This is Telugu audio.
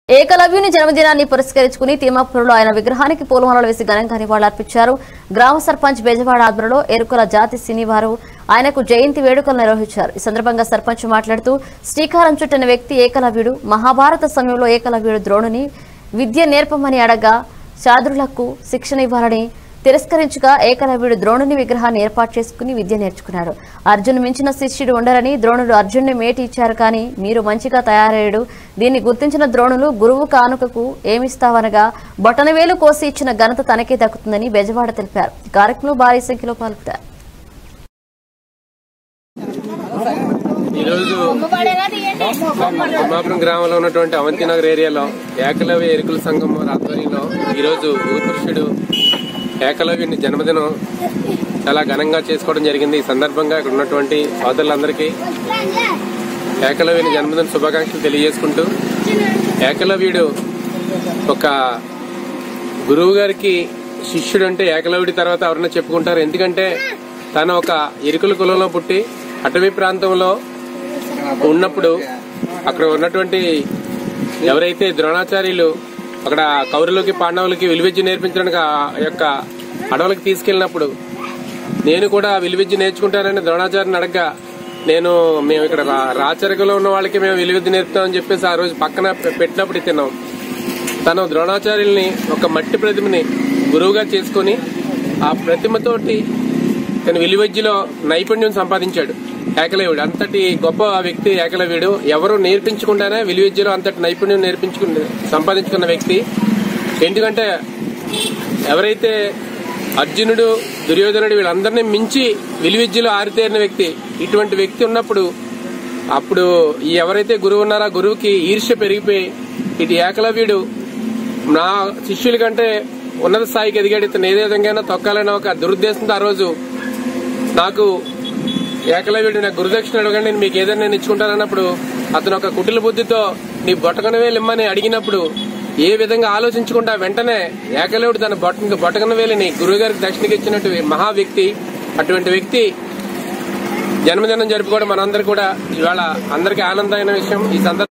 ఏకలవ్యుని జన్మదినాన్ని పురస్కరించుకుని తిమ్మాపురంలో ఆయన విగ్రహానికి పూలమాలలు వేసి ఘనంగా నివాళులర్పించారు గ్రామ సర్పంచ్ బెజవాడ ఆధ్వర్యంలో ఎరుకల జాతి సినివారు ఆయనకు జయంతి వేడుకలు నిర్వహించారు ఈ సందర్భంగా సర్పంచ్ మాట్లాడుతూ శ్రీకారం చుట్టిన వ్యక్తి ఏకలవ్యుడు మహాభారత సమయంలో ఏకలవ్యుడు ద్రోణుని విద్య నేర్పమని అడగా శాదులకు శిక్షణ ఇవ్వాలని తిరస్కరించగా ఏకలవ్యుడు ద్రోణుని విగ్రహాన్ని ఏర్పాటు చేసుకుని విద్య నేర్చుకున్నాడు అర్జున్ మించిన శిష్యుడు ఉండరని ద్రోణుడు అర్జున్ని మేటి ఇచ్చారు కానీ మీరు మంచిగా తయారయ్యాడు దీన్ని గుర్తించిన ద్రోణులు గురువు కానుకకు ఏమిస్తావనగా బొటనవేలు కోసి ఇచ్చిన ఘనత తనకే దక్కుతుందని బెజవాడ తెలిపారు ఈ కార్యక్రమంలో భారీ సంఖ్యలో పాల్గొన్నారు ఈరోజు తిమ్మాపురం గ్రామంలో ఉన్నటువంటి అవంతినగర్ ఏరియాలో ఏకలవ్య ఎరుకుల సంఘం వారి ఆధ్వర్యంలో ఈరోజు యువ పురుషుడు ఏకలవ్యుని జన్మదినం చాలా ఘనంగా చేసుకోవడం జరిగింది ఈ సందర్భంగా ఇక్కడ ఉన్నటువంటి సోదరులందరికీ ఏకలవ్యుని జన్మదిన శుభాకాంక్షలు తెలియజేసుకుంటూ ఏకలవ్యుడు ఒక గురువు గారికి శిష్యుడు అంటే ఏకలవ్యుడి తర్వాత ఎవరైనా చెప్పుకుంటారు ఎందుకంటే తను ఒక ఎరుకుల కులంలో పుట్టి అటవీ ప్రాంతంలో ఉన్నప్పుడు అక్కడ ఉన్నటువంటి ఎవరైతే ద్రోణాచార్యులు అక్కడ కౌరులకి పాండవులకి విలువిద్య నేర్పించడానికి ఆ యొక్క అడవులకు తీసుకెళ్ళినప్పుడు నేను కూడా విలువిద్య నేర్చుకుంటానని ద్రోణాచార్యని అడగగా నేను మేము ఇక్కడ రా- రాచరికలో ఉన్న వాళ్ళకి మేము విలువిద్య నేర్పుతామని చెప్పేసి ఆ రోజు పక్కన పె- పెట్టినప్పుడు తిన్నాం తను ద్రోణాచార్యుల్ని ఒక మట్టి ప్రతిమని గురువుగా చేసుకుని ఆ ప్రతిమతోటి తన విలువజ్జిలో నైపుణ్యం సంపాదించాడు ఏకలవ్యుడు అంతటి గొప్ప వ్యక్తి ఏకలవ్యుడు ఎవరు నేర్పించకుండానే విలువజ్జిలో అంతటి నైపుణ్యం నేర్పించుకున్న సంపాదించుకున్న వ్యక్తి ఎందుకంటే ఎవరైతే అర్జునుడు దుర్యోధనుడు వీళ్ళందరినీ మించి విలువిద్యలో ఆరితేరిన వ్యక్తి ఇటువంటి వ్యక్తి ఉన్నప్పుడు అప్పుడు ఈ ఎవరైతే గురువు ఉన్నారో ఆ గురువుకి ఈర్ష్య పెరిగిపోయి ఇటు ఏకలవ్యుడు నా శిష్యుల కంటే ఉన్నత స్థాయికి ఎదిగాడు ఇతను ఏదే విధంగా తొక్కాలనే ఒక దురుద్దేశంతో ఆ రోజు నాకు ఏకలవ్యుడు నాకు గురుదక్షిణ అడగండి నేను మీకు ఏదైనా నేను ఇచ్చుకుంటానన్నప్పుడు అతను ఒక కుటిల బుద్ధితో నీ బొట్టకనవే ఇమ్మని అడిగినప్పుడు ఏ విధంగా ఆలోచించకుండా వెంటనే ఏకలవుడు తన బొట్ట బొట్టకన వేలిని గురువు గారికి దక్షిణకి ఇచ్చినట్టు మహా వ్యక్తి అటువంటి వ్యక్తి జన్మదినం జరుపుకోవడం మనందరూ కూడా ఇవాళ అందరికీ ఆనందమైన విషయం ఈ సందర్భంగా